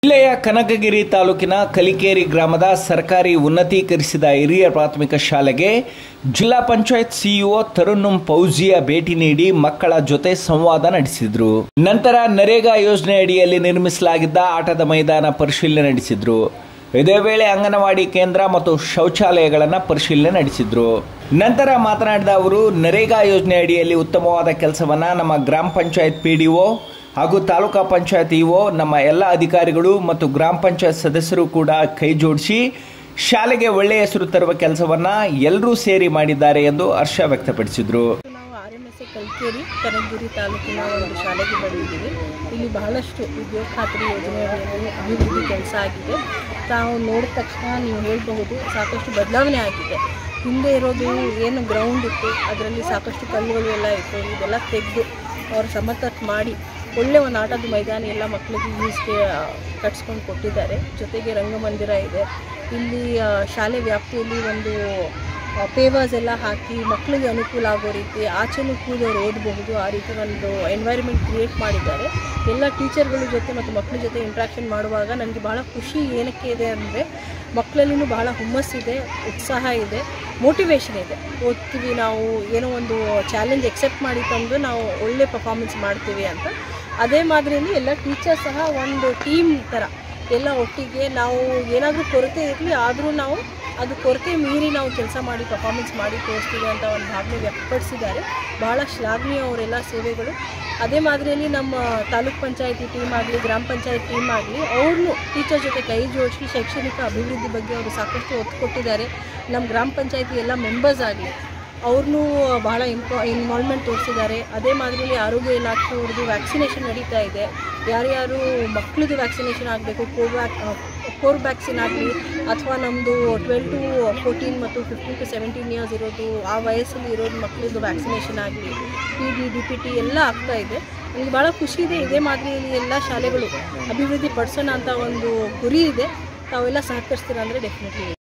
ಜಿಲ್ಲೆಯ ಕನಕಗಿರಿ ತಾಲೂಕಿನ ಕಲಿಕೇರಿ ಗ್ರಾಮದ ಸರ್ಕಾರಿ ಉನ್ನತೀಕರಿಸಿದ ಹಿರಿಯ ಪ್ರಾಥಮಿಕ ಶಾಲೆಗೆ ಜಿಲ್ಲಾ ಪಂಚಾಯತ್ ಸಿಇಒ ತರುಣ್ ಫೌಜಿಯಾ ಭೇಟಿ ನೀಡಿ ಮಕ್ಕಳ ಜೊತೆ ಸಂವಾದ ನಡೆಸಿದ್ರು ನಂತರ ನರೇಗಾ ಯೋಜನೆ ಅಡಿಯಲ್ಲಿ ನಿರ್ಮಿಸಲಾಗಿದ್ದ ಆಟದ ಮೈದಾನ ಪರಿಶೀಲನೆ ನಡೆಸಿದ್ರು ಇದೇ ವೇಳೆ ಅಂಗನವಾಡಿ ಕೇಂದ್ರ ಮತ್ತು ಶೌಚಾಲಯಗಳನ್ನು ಪರಿಶೀಲನೆ ನಡೆಸಿದ್ರು ನಂತರ ಮಾತನಾಡಿದ ಅವರು ನರೇಗಾ ಯೋಜನೆ ಅಡಿಯಲ್ಲಿ ಉತ್ತಮವಾದ ಕೆಲಸವನ್ನ ನಮ್ಮ ಗ್ರಾಮ ಪಂಚಾಯತ್ ಪಿಡಿಒ ಹಾಗೂ ತಾಲೂಕಾ ಪಂಚಾಯತ್ ಇಒ ನಮ್ಮ ಎಲ್ಲ ಅಧಿಕಾರಿಗಳು ಮತ್ತು ಗ್ರಾಮ ಪಂಚಾಯತ್ ಸದಸ್ಯರು ಕೂಡ ಕೈ ಜೋಡಿಸಿ ಶಾಲೆಗೆ ಒಳ್ಳೆಯ ಹೆಸರು ತರುವ ಕೆಲಸವನ್ನ ಎಲ್ಲರೂ ಸೇರಿ ಮಾಡಿದ್ದಾರೆ ಎಂದು ಹರ್ಷ ವ್ಯಕ್ತಪಡಿಸಿದ್ರು ನಾವು R M S A Kalkeri Kanakagiri ತಾಲೂಕಿನ ಒಂದು ಶಾಲೆಗೆ ಬಂದಿದ್ದೀವಿ ಇಲ್ಲಿ ಬಹಳಷ್ಟು ಉದ್ಯೋಗ ಖಾತ್ರಿ ಯೋಜನೆಗಳಲ್ಲಿ ಅಭಿವೃದ್ಧಿ ಕೆಲಸ ಆಗಿದೆ ತಾವು ನೋಡಿದ ತಕ್ಷಣ ನೀವು ಹೇಳಬಹುದು ಸಾಕಷ್ಟು ಬದಲಾವಣೆ ಆಗಿದೆ ಹಿಂದೆ ಇರೋದು ಏನು ಗ್ರೌಂಡ್ ಇತ್ತು ಅದರಲ್ಲಿ ಸಾಕಷ್ಟು ಕಲ್ಲುಗಳು ಎಲ್ಲ ಇತ್ತು ಇದೆಲ್ಲ ತೆಗೆದು ಅವರು ಸಮತಟ್ಟು ಮಾಡಿ ಒಳ್ಳೆ ಒಂದು ಆಟದ ಮೈದಾನ ಎಲ್ಲ ಮಕ್ಕಳಿಗೆ ಯೂಸ್ಗೆ ಕಟ್ಸ್ಕೊಂಡು ಕೊಟ್ಟಿದ್ದಾರೆ ಜೊತೆಗೆ ರಂಗಮಂದಿರ ಇದೆ ಇಲ್ಲಿ ಆ, ಶಾಲೆ ವ್ಯಾಪ್ತಿಯಲ್ಲಿ ಒಂದು ಪೇವರ್ಸ್ ಎಲ್ಲ ಹಾಕಿ ಮಕ್ಕಳಿಗೆ ಅನುಕೂಲ ಆಗೋ ರೀತಿ ಆಚೆನೂ ಕೂಡ ಅವ್ರು ಓದಬಹುದು ಆ ರೀತಿ ಒಂದು ಎನ್ವೈರ್ಮೆಂಟ್ ಕ್ರಿಯೇಟ್ ಮಾಡಿದ್ದಾರೆ ಎಲ್ಲ ಟೀಚರ್ಗಳ ಜೊತೆ ಮತ್ತು ಮಕ್ಕಳ ಜೊತೆ ಇಂಟ್ರಾಕ್ಷನ್ ಮಾಡುವಾಗ ನನಗೆ ಬಹಳ ಖುಷಿ ಏನಕ್ಕೆ ಇದೆ ಅಂದರೆ ಮಕ್ಕಳಲ್ಲಿನೂ ಬಹಳ ಹುಮ್ಮಸ್ಸಿದೆ ಉತ್ಸಾಹ ಇದೆ ಮೋಟಿವೇಶನ್ ಇದೆ ಓದ್ತೀವಿ ನಾವು ಏನೋ ಒಂದು ಚಾಲೆಂಜ್ ಎಕ್ಸೆಪ್ಟ್ ಮಾಡಿ ತಂದು ನಾವು ಒಳ್ಳೆ ಪರ್ಫಾರ್ಮೆನ್ಸ್ ಮಾಡ್ತೀವಿ ಅಂತ ಅದೇ ಮಾದರಿಯಲ್ಲಿ ಎಲ್ಲ ಟೀಚರ್ ಸಹ ಒಂದು ಟೀಮ್ ಥರ ಎಲ್ಲ ಒಟ್ಟಿಗೆ ನಾವು ಏನಾದರೂ ಕೊರತೆ ಇರಲಿ ಆದರೂ ನಾವು ಅದು ಕೊರತೆ ಮೀರಿ ನಾವು ಕೆಲಸ ಮಾಡಿ ಪರ್ಫಾರ್ಮೆನ್ಸ್ ಮಾಡಿ ತೋರಿಸ್ತೀವಿ ಅಂತ ಒಂದು ಭಾವನೆ ವ್ಯಕ್ತಪಡಿಸಿದ್ದಾರೆ ಭಾಳ ಶ್ಲಾಘನೀಯ ಅವರೆಲ್ಲ ಸೇವೆಗಳು ಅದೇ ಮಾದರಿಯಲ್ಲಿ ನಮ್ಮ ತಾಲೂಕ್ ಪಂಚಾಯತಿ ಟೀಮ್ ಆಗಲಿ ಗ್ರಾಮ ಪಂಚಾಯತ್ ಟೀಮ್ ಆಗಲಿ ಅವ್ರನ್ನೂ ಟೀಚರ್ ಜೊತೆ ಕೈ ಜೋಡಿಸಿ ಶೈಕ್ಷಣಿಕ ಅಭಿವೃದ್ಧಿ ಬಗ್ಗೆ ಅವರು ಸಾಕಷ್ಟು ಒತ್ತು ಕೊಟ್ಟಿದ್ದಾರೆ ನಮ್ಮ ಗ್ರಾಮ ಪಂಚಾಯತಿ ಎಲ್ಲ ಮೆಂಬರ್ಸ್ ಆಗಲಿ ಅವ್ರನ್ನೂ ಬಹಳ ಇಂಪಾ ಇನ್ವಾಲ್ವ್ಮೆಂಟ್ ತೋರಿಸಿದ್ದಾರೆ ಅದೇ ಮಾದರಿಯಲ್ಲಿ ಆರೋಗ್ಯ ಇಲಾಖೆಯವ್ರದ್ದು ವ್ಯಾಕ್ಸಿನೇಷನ್ ನಡೀತಾ ಇದೆ ಯಾರ್ಯಾರು ಮಕ್ಕಳದ್ದು ವ್ಯಾಕ್ಸಿನೇಷನ್ ಆಗಬೇಕು ಕೋವ್ಯಾಕ್ ಕೋರ್ ವ್ಯಾಕ್ಸಿನ್ ಆಗಲಿ ಅಥವಾ ನಮ್ಮದು ಟ್ವೆಲ್ ಟು ಫೋರ್ಟೀನ್ ಮತ್ತು ಫಿಫ್ಟೀನ್ ಟು ಸೆವೆಂಟೀನ್ ಇಯರ್ಸ್ ಇರೋದು ಆ ವಯಸ್ಸಲ್ಲಿ ಇರೋದು ಮಕ್ಕಳದ್ದು ವ್ಯಾಕ್ಸಿನೇಷನ್ ಆಗಲಿ P D D P T ಎಲ್ಲ ಆಗ್ತಾ ಇದೆ ನನಗೆ ಭಾಳ ಖುಷಿ ಇದೆ ಇದೇ ಮಾದರಿಯಲ್ಲಿ ಎಲ್ಲ ಶಾಲೆಗಳು ಅಭಿವೃದ್ಧಿ ಪಡಿಸೋಣ ಅಂತ ಒಂದು ಗುರಿ ಇದೆ ತಾವೆಲ್ಲ ಸಹಕರಿಸ್ತೀರಾ ಅಂದರೆ ಡೆಫಿನೆಟ್ಲಿ